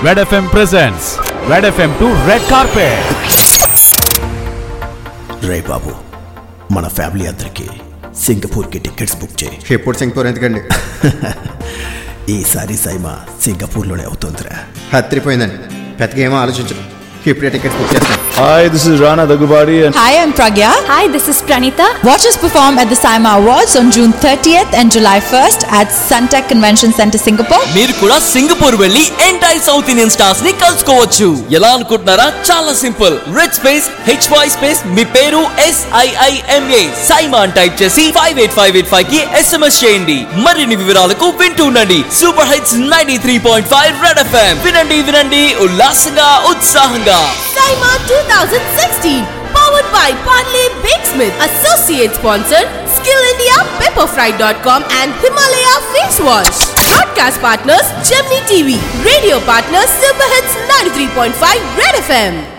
Red FM presents red FM to red carpet రే బాబు మన ఫ్యామిలీ అందరికి సింగపూర్కి టికెట్స్ బుక్ చేయి ఎప్పుడు సింగపూర్ ఎందుకండి ఈసారి సైమా సింగపూర్లోనే అవుతుందిరా హత్తిరిపోయిందండి పెద్దగా ఏమో ఆలోచించరు ఇప్పుడే టికెట్స్ బుక్ చేస్తాను Hi, this is Rana Dagubadi and Hi, I'm Pragya. Hi, this is Pranita. Watch us perform at the SIMA Awards on June 30th and July 1st at Suntec Convention Center, Singapore. మీరు కూడా Singapore వెళ్ళి entire south Indian stars ని కలుసుకోవచ్చు ఎలా అనుకుంటున్నారా చాలా simple red space H Y space మీ పేరు S IIMA SIIMA అని టైప్ చేసి five eight five eight five కి ఎస్ఎంఎస్ చేయండి మరిన్ని వివరాలకు వింటూ ఉండండి super hits ninety three point five red FM వినండి వినండి ఉల్లాసంగా ఉత్సాహంగా Saima 2016. Powered by Parley Bakesmith. Associate sponsor Skill India, Pepperfry.com and Himalaya Face Wash. Broadcast partners Gemini TV. Radio partners Super Hits 93.5 Red FM.